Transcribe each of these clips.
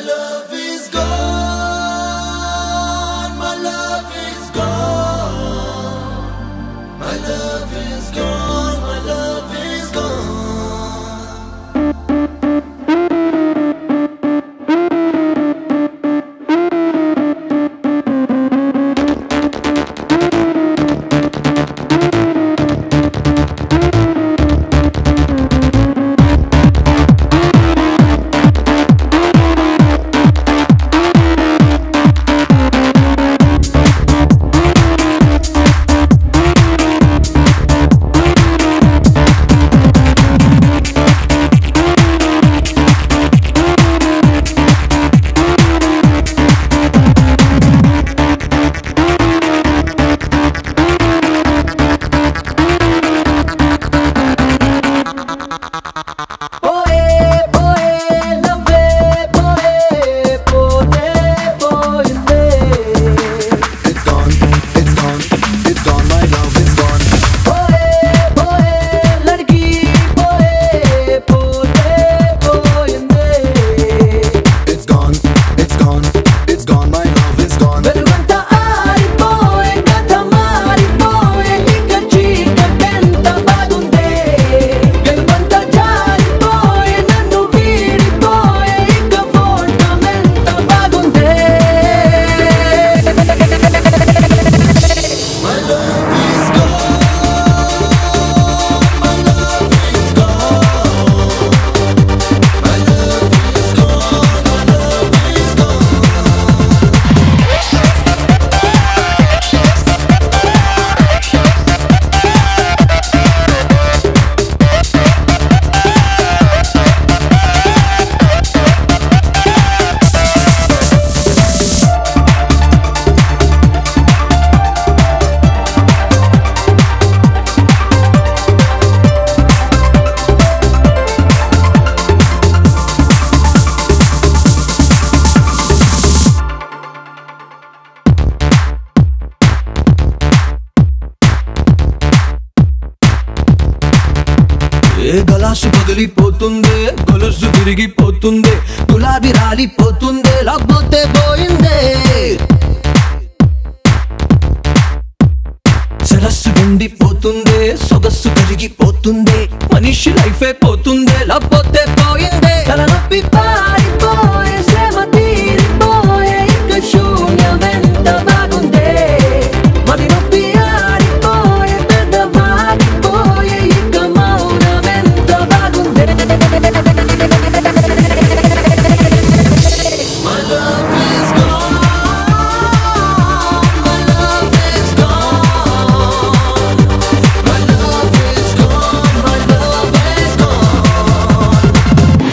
love is gone. My love is gone. My love is gone. My love is gone. పోయే పోయే లవ్వే పోయే పోతే పోయిందే It's gone. It's gone. It's gone. My love is gone. పోయే పోయే లడ్కి పోయే పోతే పోయిందే It's gone. It's gone. It's gone. My love is gone. వెలుగంతా ఆరిపోయే కథ మారిపోయే ఇక చీకటెంత బాగుందే గెలుపంతా జారిపోయే నన్ను వీడిపోయే ఇక ఫోటమెంత బాగుందే My love is gone. My love is gone. My love is gone. My love is gone. ఏ గలాసు పగిలిపోతుంది గొలుసు విరిగిపోతుంది గులాబీ రాలిపోతుంది లేకపోతే పోయిందే సరస్సు ఎండిపోతుంది సొగస్సు కరిగిపోతుంది మనిషి లైఫే పోతుంది లేకపోతే పోయిందే తలనొప్పి పారిపోయే శ్రమ తీరిపోయే ఇక శూన్యమెంత బాగుందే మరి నొప్పి ఆరిపోయే పెద్ద వాడిపోయే ఇక మౌనమెంత బాగుందే My love is gone. My love is gone. My love is gone. My love is gone.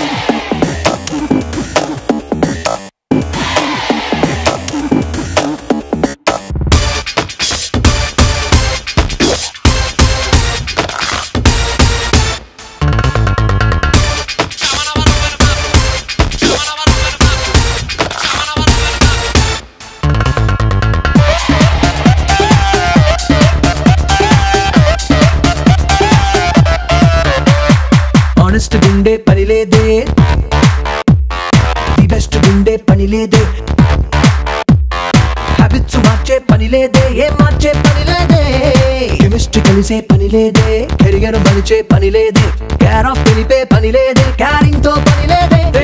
Honest గుండే పని లేదే ది బెస్ట్ గుండే పని లేదే హ్యాబిట్స్ మార్చే పని లేదే ఏం మార్చే పని లేదే కెమిస్ట్రీ కలిసే పని లేదే కెరియర్ మలిచే పని లేదే కేర్ ఆఫ్ తెలిపే పని లేదే క్యారింగ్ తో పని లేదే